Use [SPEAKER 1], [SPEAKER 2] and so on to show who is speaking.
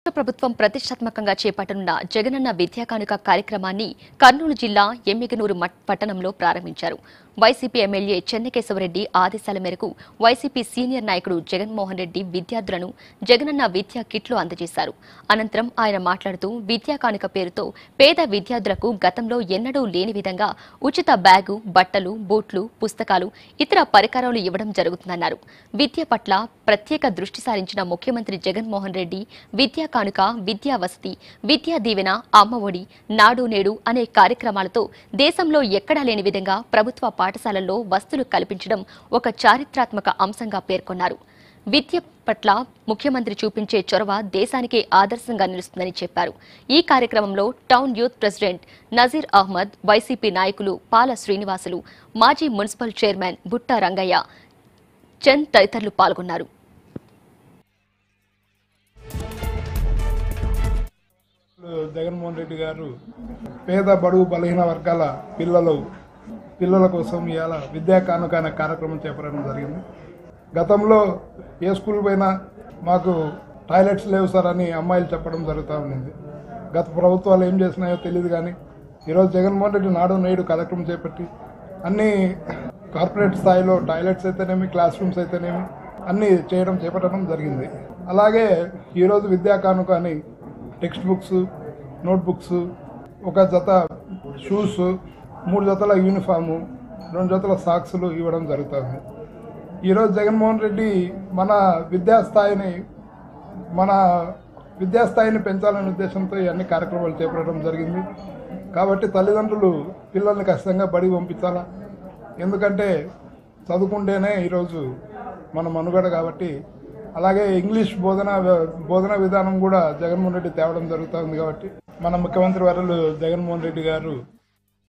[SPEAKER 1] రాష్ట్ర ప్రభుత్వం ప్రతిష్టాత్మకంగా చేపట్టనున్న జగనన్న విద్యా కానుక కార్యక్రమాన్ని కర్నూలు జిల్లా ఎమ్మిగనూరు మట్- పట్టణంలో ప్రారంభించారు వైసీపీ ఎమ్మెల్యే చెన్నకేశవరెడ్డి ఆదేశాల మేరకు వైసీపీ సీనియర్ నాయకుడు జగన్మోహన్ రెడ్డి విద్యార్థులను జగనన్న విద్యా కిట్లు అందజేశారు అనంతరం ఆయన మాట్లాడుతూ విద్యా కానుక పేరుతో పేద విద్యార్థులకు గతంలో ఎన్నడూ లేని విధంగా ఉచిత బ్యాగు బట్టలు బూట్లు పుస్తకాలు ఇతర పరికరాలు ఇవ్వడం జరుగుతుందన్నారు విద్య పట్ల ప్రత్యేక దృష్టి సారించిన ముఖ్యమంత్రి జగన్మోహన్ రెడ్డి విద్యా కానుక విద్యా వసతి విద్యా దీవెన అమ్మఒడి నాడు నేడు అనే కార్యక్రమాలతో దేశంలో ఎక్కడా లేని విధంగా ప్రభుత్వ పాఠశాలల్లో వస్తువులు కల్పించడం ఒక చారిత్రాత్మక అంశంగా పేర్కొన్నారు విద్య పట్ల ముఖ్యమంత్రి చూపించే చొరవ దేశానికే ఆదర్శంగా నిలుస్తుందని చెప్పారు ఈ కార్యక్రమంలో town youth president Nazeer Ahmed YCP నాయకులు పాల శ్రీనివాసులు మాజీ మున్సిపల్ చైర్మన్ బుట్టా రంగయ్య చంద్ తదితరులు పాల్గొన్నారు
[SPEAKER 2] జగన్మోహన్ రెడ్డి గారు పేద బడుగు బలహీన వర్గాల పిల్లలు పిల్లల కోసం ఇవాళ విద్యా కానుక అనే కార్యక్రమం చేపట్టడం జరిగింది గతంలో ఏ స్కూల్ పోయినా మాకు టాయిలెట్స్ లేవు సార్ అని అమ్మాయిలు చెప్పడం జరుగుతూ ఉండింది గత ప్రభుత్వాలు ఏం చేసినాయో తెలియదు కానీ ఈరోజు జగన్మోహన్ రెడ్డి నాడు నేడు కార్యక్రమం చేపట్టి అన్ని కార్పొరేట్ స్థాయిలో టాయిలెట్స్ అయితేనేమి క్లాస్ రూమ్స్ అయితేనేమి అన్నీ చేయడం చేపట్టడం జరిగింది అలాగే ఈరోజు విద్యా కానుక అని టెక్స్ట్ బుక్స్ నోట్ బుక్స్ ఒక జత షూస్ మూడు జతల యూనిఫాము రెండు జతల సాక్స్లు ఇవ్వడం జరుగుతుంది ఈరోజు జగన్మోహన్ రెడ్డి మన విద్యాస్థాయిని మన విద్యాస్థాయిని పెంచాలనే ఉద్దేశంతో ఈ అన్ని కార్యక్రమాలు చేపట్టడం జరిగింది కాబట్టి తల్లిదండ్రులు పిల్లల్ని ఖచ్చితంగా బడికి పంపించాలా ఎందుకంటే చదువుకుంటేనే ఈరోజు మన మనుగడ కాబట్టి అలాగే ఇంగ్లీష్ బోధన బోధన విధానం కూడా జగన్మోహన్ రెడ్డి తేవడం జరుగుతుంది కాబట్టి మన ముఖ్యమంత్రి వర్యులు జగన్మోహన్ రెడ్డి గారు